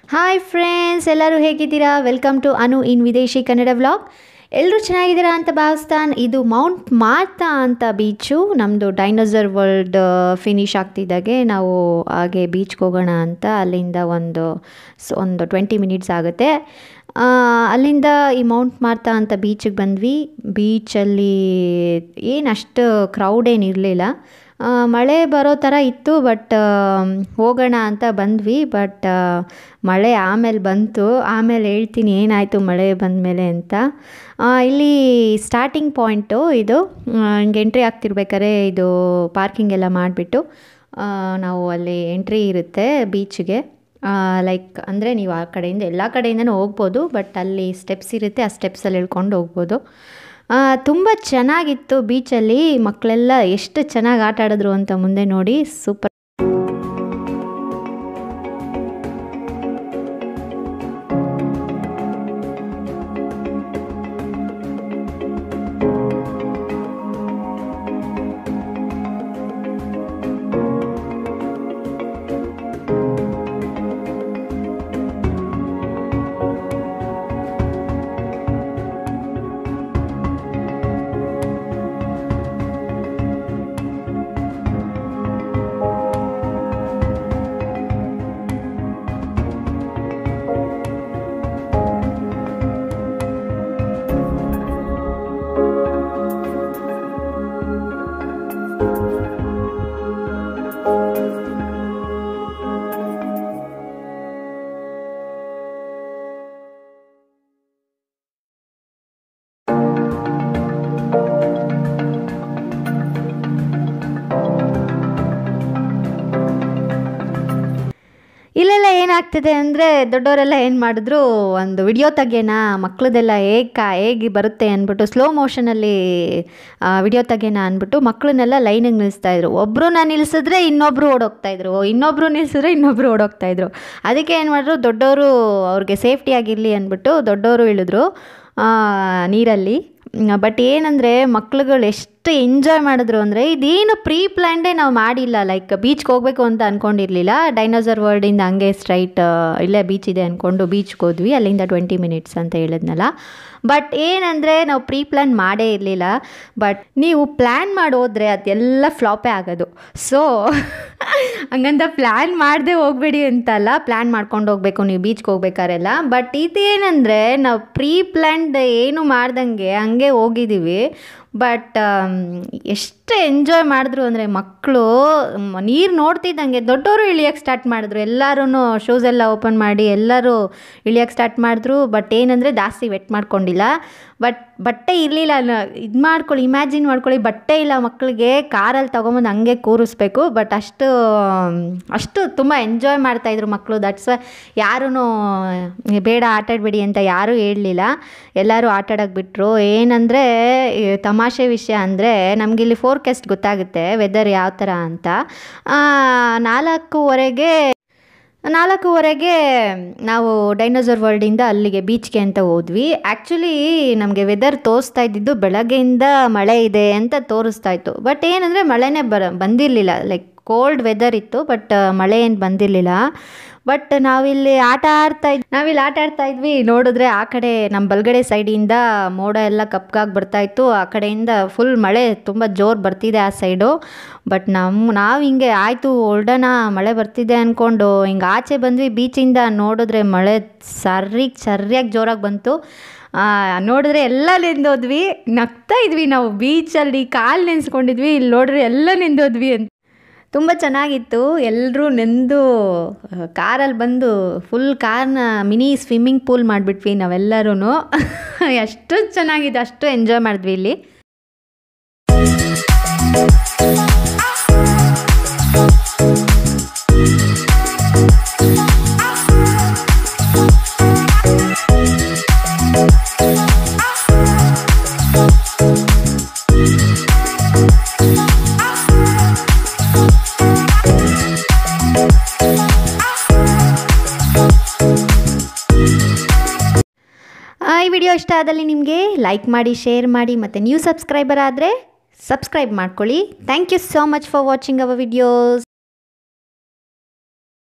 hi friends ಎಲ್ಲರೂ ಹೇಗಿದ್ದೀರಾ welcome to ಅನು ಇನ್ ವಿದೇಶಿ ಕನ್ನಡ ವ್ಲಾಗ್ ಎಲ್ಲರೂ ಚೆನ್ನಾಗಿದ್ದೀರಾ ಅಂತ ಭಾವಿಸ್ತಾನ್ ಇದು ಮೌಂಟ್ ಮಾರ್ತಾ ಅಂತ ಬೀಚು ನಮ್ಮದು ಡೈನೋಸರ್ ವರ್ಲ್ಡ್ ಫಿನಿಶ್ ಆಗ್ತಿದ್ದಾಗೆ ನಾವು ಹಾಗೆ ಬೀಚ್ಗೆ ಹೋಗೋಣ ಅಂತ ಅಲ್ಲಿಂದ ಒಂದು ಸ್ ಒಂದು ಟ್ವೆಂಟಿ ಮಿನಿಟ್ಸ್ ಆಗುತ್ತೆ ಆ, ಅಲ್ಲಿಂದ ಈ ಮೌಂಟ್ ಮಾರ್ತಾ ಅಂತ ಬೀಚಿಗೆ ಬಂದ್ವಿ ಬೀಚಲ್ಲಿ ಏನು ಅಷ್ಟು ಕ್ರೌಡ್ ಏನು ಇರಲಿಲ್ಲ ಮಳೆ ಬರೋ ಥರ ಇತ್ತು ಬಟ್ ಹೋಗೋಣ ಅಂತ ಬಂದ್ವಿ ಬಟ್ ಮಳೆ ಆಮೇಲೆ ಬಂತು ಆಮೇಲೆ ಹೇಳ್ತೀನಿ ಏನಾಯಿತು ಮಳೆ ಬಂದಮೇಲೆ ಅಂತ ಆ, ಇಲ್ಲಿ ಸ್ಟಾರ್ಟಿಂಗ್ ಪಾಯಿಂಟು ಇದು ಹಿಂಗೆ ಎಂಟ್ರಿ ಆಗ್ತಿರ್ಬೇಕಾದ್ರೆ ಇದು ಪಾರ್ಕಿಂಗ್ ಎಲ್ಲ ಮಾಡಿಬಿಟ್ಟು ನಾವು ಅಲ್ಲಿ ಎಂಟ್ರಿ ಇರುತ್ತೆ ಬೀಚ್ಗೆ ಲೈಕ್ ಅಂದರೆ ನೀವು ಆ ಕಡೆಯಿಂದ ಎಲ್ಲ ಕಡೆಯಿಂದನೂ ಹೋಗ್ಬೋದು ಬಟ್ ಅಲ್ಲಿ ಸ್ಟೆಪ್ಸ್ ಇರುತ್ತೆ ಆ ಸ್ಟೆಪ್ಸಲ್ಲಿ ಇಳ್ಕೊಂಡು ಹೋಗ್ಬೋದು ತುಂಬ ಚೆನ್ನಾಗಿತ್ತು ಬೀಚಲ್ಲಿ ಮಕ್ಕಳೆಲ್ಲ ಎಷ್ಟು ಚೆನ್ನಾಗಿ ಆಟ ಆಡಿದ್ರು ಅಂತ ಮುಂದೆ ನೋಡಿ ಸೂಪರ್ ಇಲ್ಲೆಲ್ಲ ಏನಾಗ್ತಿದೆ ಅಂದರೆ ದೊಡ್ಡವರೆಲ್ಲ ಏನು ಮಾಡಿದ್ರು ಒಂದು ವಿಡಿಯೋ ತೆಗೆಯೋಣ ಮಕ್ಕಳದೆಲ್ಲ ಹೇಗೆ ಕಾ ಹೇಗೆ ಬರುತ್ತೆ ಅಂದ್ಬಿಟ್ಟು ಸ್ಲೋ ಮೋಷನಲ್ಲಿ ವಿಡಿಯೋ ತೆಗೆಯೋಣ ಅಂದ್ಬಿಟ್ಟು ಮಕ್ಕಳನ್ನೆಲ್ಲ ಲೈನಿಗೆ ನಿಲ್ಲಿಸ್ತಾಯಿದ್ರು ಒಬ್ಬರನ್ನ ನಿಲ್ಲಿಸಿದ್ರೆ ಇನ್ನೊಬ್ಬರು ಓಡೋಗ್ತಾಯಿದ್ರು ಇನ್ನೊಬ್ಬರು ನಿಲ್ಲಿಸಿದ್ರೆ ಇನ್ನೊಬ್ಬರು ಓಡೋಗ್ತಾಯಿದ್ರು ಅದಕ್ಕೆ ಏನು ಮಾಡಿದ್ರು ದೊಡ್ಡವರು ಅವ್ರಿಗೆ ಸೇಫ್ಟಿ ಆಗಿರಲಿ ಅಂದ್ಬಿಟ್ಟು ದೊಡ್ಡವರು ಇಳಿದ್ರು ಆ, ನೀರಲ್ಲಿ ಬಟ್ ಏನಂದರೆ ಮಕ್ಳುಗಳು ಎಷ್ಟು ಎಂಜಾಯ್ ಮಾಡಿದ್ರು ಅಂದರೆ ಇದೇನು ಪ್ರೀ ಪ್ಲ್ಯಾಂಡೇ ನಾವು ಮಾಡಿಲ್ಲ ಲೈಕ್ ಬೀಚ್ಗೆ ಹೋಗ್ಬೇಕು ಅಂತ ಅಂದ್ಕೊಂಡಿರಲಿಲ್ಲ ಡೈನೋಸರ್ ವರ್ಲ್ಡಿಂದ ಹಂಗೆ ಸ್ಟ್ರೈಟ್ ಇಲ್ಲೇ ಬೀಚ್ ಇದೆ ಅಂದ್ಕೊಂಡು ಬೀಚ್ಗೆ ಹೋದ್ವಿ ಅಲ್ಲಿಂದ ಟ್ವೆಂಟಿ ಮಿನಿಟ್ಸ್ ಅಂತ ಹೇಳಿದ್ನಲ್ಲ ಬಟ್ ಏನಂದರೆ ನಾವು ಪ್ರೀ ಪ್ಲ್ಯಾನ್ ಮಾಡೇ ಇರಲಿಲ್ಲ ಬಟ್ ನೀವು ಪ್ಲ್ಯಾನ್ ಮಾಡಿ ಹೋದರೆ ಅದೆಲ್ಲ ಫ್ಲಾಪೇ ಆಗೋದು ಸೊ ಹಂಗಂತ ಪ್ಲ್ಯಾನ್ ಮಾಡದೆ ಹೋಗ್ಬೇಡಿ ಅಂತಲ್ಲ ಪ್ಲ್ಯಾನ್ ಮಾಡ್ಕೊಂಡು ಹೋಗಬೇಕು ನೀವು ಬೀಚ್ಗೆ ಹೋಗ್ಬೇಕಾರೆಲ್ಲ ಬಟ್ ಇದೇನಂದರೆ ನಾವು ಪ್ರೀ ಪ್ಲ್ಯಾನ್ಡ್ ಏನು ಮಾಡ್ದಂಗೆ ಹಂಗೆ ಹೋಗಿದ್ದೀವಿ ಬಟ್ ಎಷ್ಟು ಎಂಜಾಯ್ ಮಾಡಿದ್ರು ಅಂದರೆ ಮಕ್ಕಳು ನೀರು ನೋಡ್ತಿದ್ದಂಗೆ ದೊಡ್ಡವರು ಇಳಿಯೋಕ್ಕೆ ಸ್ಟಾರ್ಟ್ ಮಾಡಿದ್ರು ಎಲ್ಲರೂ ಶೂಸ್ ಎಲ್ಲ ಓಪನ್ ಮಾಡಿ ಎಲ್ಲರೂ ಇಳಿಯೋಕ್ಕೆ ಸ್ಟಾರ್ಟ್ ಮಾಡಿದ್ರು ಬಟ್ ಏನಂದರೆ ಜಾಸ್ತಿ ವೆಟ್ ಮಾಡ್ಕೊಂಡಿಲ್ಲ ಬಟ್ ಬಟ್ಟೆ ಇರಲಿಲ್ಲ ಇದು ಮಾಡ್ಕೊಳ್ಳಿ ಇಮ್ಯಾಜಿನ್ ಮಾಡ್ಕೊಳ್ಳಿ ಬಟ್ಟೆ ಇಲ್ಲ ಮಕ್ಕಳಿಗೆ ಕಾರಲ್ಲಿ ತೊಗೊಂಬಂದು ಹಂಗೆ ಕೂರಿಸ್ಬೇಕು ಬಟ್ ಅಷ್ಟು ಅಷ್ಟು ತುಂಬ ಎಂಜಾಯ್ ಮಾಡ್ತಾಯಿದ್ರು ಮಕ್ಕಳು ದಟ್ಸ್ ಯಾರೂ ಬೇಡ ಆಟಾಡಬೇಡಿ ಅಂತ ಯಾರೂ ಹೇಳಲಿಲ್ಲ ಎಲ್ಲರೂ ಆಟಾಡೋಕೆ ಬಿಟ್ಟರು ಏನಂದರೆ ತಮಾಷೆ ವಿಷಯ ಅಂದರೆ ನಮಗಿಲ್ಲಿ ಫೋರ್ಕಾಸ್ಟ್ ಗೊತ್ತಾಗುತ್ತೆ ವೆದರ್ ಯಾವ ಥರ ಅಂತ ಆ, ನಾಲ್ಕೂವರೆಗೆ ನಾಲ್ಕೂವರೆಗೆ ನಾವು ಡೈನೋಸರ್ ವರ್ಲ್ಡಿಂದ ಅಲ್ಲಿಗೆ ಬೀಚ್ಗೆ ಅಂತ ಹೋದ್ವಿ ಆ್ಯಕ್ಚುಲಿ ನಮಗೆ ವೆದರ್ ತೋರಿಸ್ತಾ ಇದ್ದಿದ್ದು ಬೆಳಗ್ಗೆಯಿಂದ ಮಳೆ ಇದೆ ಅಂತ ತೋರಿಸ್ತಾ ಇತ್ತು ಬಟ್ ಏನಂದರೆ ಮಳೆನೇ ಬರ ಬಂದಿರಲಿಲ್ಲ ಲೈಕ್ ಕೋಲ್ಡ್ ವೆದರ್ ಇತ್ತು ಬಟ್ ಮಳೆ ಏನು ಬಂದಿರಲಿಲ್ಲ ಬಟ್ ನಾವಿಲ್ಲಿ ಆಟ ಆಡ್ತಾ ಇದ್ ನಾವಿಲ್ಲಿ ಆಟ ಆಡ್ತಾ ಇದ್ವಿ ನೋಡಿದ್ರೆ ಆ ಕಡೆ ನಮ್ಮ ಬಲ್ಗಡೆ ಸೈಡಿಂದ ಮೋಡ ಎಲ್ಲ ಕಪ್ಗಾಗಿ ಬರ್ತಾ ಇತ್ತು ಆ ಕಡೆಯಿಂದ ಫುಲ್ ಮಳೆ ತುಂಬ ಜೋರು ಬರ್ತಿದೆ ಆ ಸೈಡು ಬಟ್ ನಮ್ಮ ನಾವು ಹಿಂಗೆ ಆಯಿತು ಹೊಲ್ಡೋಣ ಮಳೆ ಬರ್ತಿದೆ ಅಂದ್ಕೊಂಡು ಹಿಂಗೆ ಆಚೆ ಬಂದ್ವಿ ಬೀಚಿಂದ ನೋಡಿದ್ರೆ ಮಳೆ ಸರಿಗೆ ಸರಿಯಾಗಿ ಜೋರಾಗಿ ಬಂತು ಆ, ನೋಡಿದ್ರೆ ಎಲ್ಲ ನೆಂದೋದ್ವಿ ನಗ್ತಾ ಇದ್ವಿ ನಾವು ಬೀಚಲ್ಲಿ ಕಾಲು ನೆನೆಸ್ಕೊಂಡಿದ್ವಿ ಇಲ್ಲಿ ನೋಡ್ರಿ ಎಲ್ಲ ನೆಂದೋದ್ವಿ ಅಂತ ತುಂಬ ಚೆನ್ನಾಗಿತ್ತು ಎಲ್ಲರೂ ನೆಂದು ಕಾರಲ್ಲಿ ಬಂದು ಫುಲ್ ಕಾರ್ನ ಮಿನಿ ಸ್ವಿಮ್ಮಿಂಗ್ ಪೂಲ್ ಮಾಡಿಬಿಟ್ವಿ ನಾವೆಲ್ಲರೂ ಎಷ್ಟು ಚೆನ್ನಾಗಿದೆ ಅಷ್ಟು ಎಂಜಾಯ್ ಮಾಡಿದ್ವಿ ಇಲ್ಲಿ ಆ, ಈ ವಿಡಿಯೋ ಇಷ್ಟ ಆದಲ್ಲಿ ನಿಮಗೆ ಲೈಕ್ ಮಾಡಿ ಶೇರ್ ಮಾಡಿ ಮತ್ತು ನ್ಯೂ ಸಬ್ಸ್ಕ್ರೈಬರ್ ಆದರೆ ಸಬ್ಸ್ಕ್ರೈಬ್ ಮಾಡ್ಕೊಳ್ಳಿ thank you so much for watching our videos